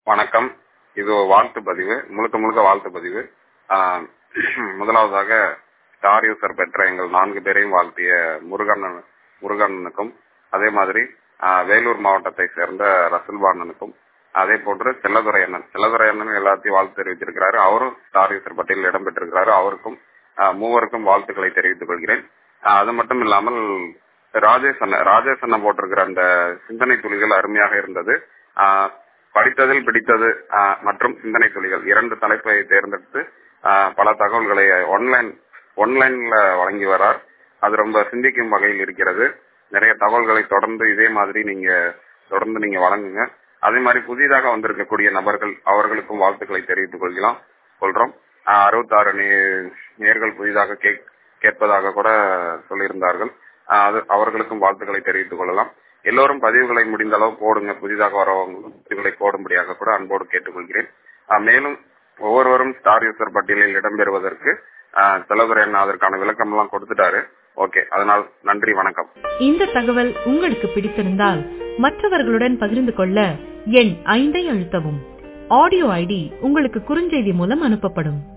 வணக்கம் இது ஒரு வாழ்த்து பதிவு முழுக்க முழுக்க வாழ்த்து பதிவு ஆஹ் முதலாவதாக ஸ்டார் யூசர் பெற்ற எங்கள் நான்கு பேரையும் வாழ்த்திய முருகண்ணன் முருகண்ணனுக்கும் அதே மாதிரி ஆஹ் வேலூர் மாவட்டத்தை சேர்ந்த ரசல்பாணனுக்கும் அதே போன்று செல்லதுரை அண்ணன் செல்லதுரை அண்ணன் எல்லாத்தையும் வாழ்த்து தெரிவித்திருக்கிறாரு அவரும் ஸ்டார் யூசர் பட்டியலில் இடம்பெற்றிருக்கிறாரு அவருக்கும் ஆஹ் மூவருக்கும் வாழ்த்துக்களை தெரிவித்துக் கொள்கிறேன் ஆஹ் அது மட்டும் இல்லாமல் ராஜேஷ் அண்ணன் ராஜேஷ் அண்ணன் போட்டிருக்கிற அந்த சிந்தனை துளிகள் அருமையாக இருந்தது ஆஹ் படித்ததில் பிடித்தது ஆஹ் மற்றும் சிந்தனை துளிகள் இரண்டு தலைப்பை தேர்ந்தெடுத்து ஆஹ் பல தகவல்களை ஒன்லைன் ஒன்லைன்ல வழங்கி வரார் அது ரொம்ப சிந்திக்கும் வகையில் இருக்கிறது நிறைய தகவல்களை தொடர்ந்து இதே மாதிரி நீங்க தொடர்ந்து நீங்க வழங்குங்க அதே மாதிரி புதிதாக வந்திருக்கக்கூடிய நபர்கள் அவர்களுக்கும் வாழ்த்துக்களை தெரிவித்துக் கொள்கிறோம் கொள்றோம் அறுபத்தாறு நேர்கள் புதிதாக கேக் கேட்பதாக கூட சொல்லியிருந்தார்கள் ஆஹ் அது அவர்களுக்கும் வாழ்த்துக்களை தெரிவித்துக் கொள்ளலாம் எல்லோரும் பதிவுகளை முடிந்த அளவு போடுங்க புதிதாக வரவங்களும் பதிவுகளை போடும்படியாக கூட அன்போடு கேட்டுக்கொள்கிறேன் ஆஹ் மேலும் ஒவ்வொருவரும் ஸ்டார் யூசர் பட்டியலில் இடம்பெறுவதற்கு செலவுரை என்ன அதற்கான விளக்கம் எல்லாம் கொடுத்துட்டாரு ஓகே அதனால் நன்றி வணக்கம் இந்த தகவல் உங்களுக்கு பிடித்திருந்தால் மற்றவர்களுடன் பகிர்ந்து கொள்ள எண் ஐந்தை அழுத்தவும் ஆடியோ ஐடி உங்களுக்கு குறுஞ்செய்தி மூலம் அனுப்பப்படும்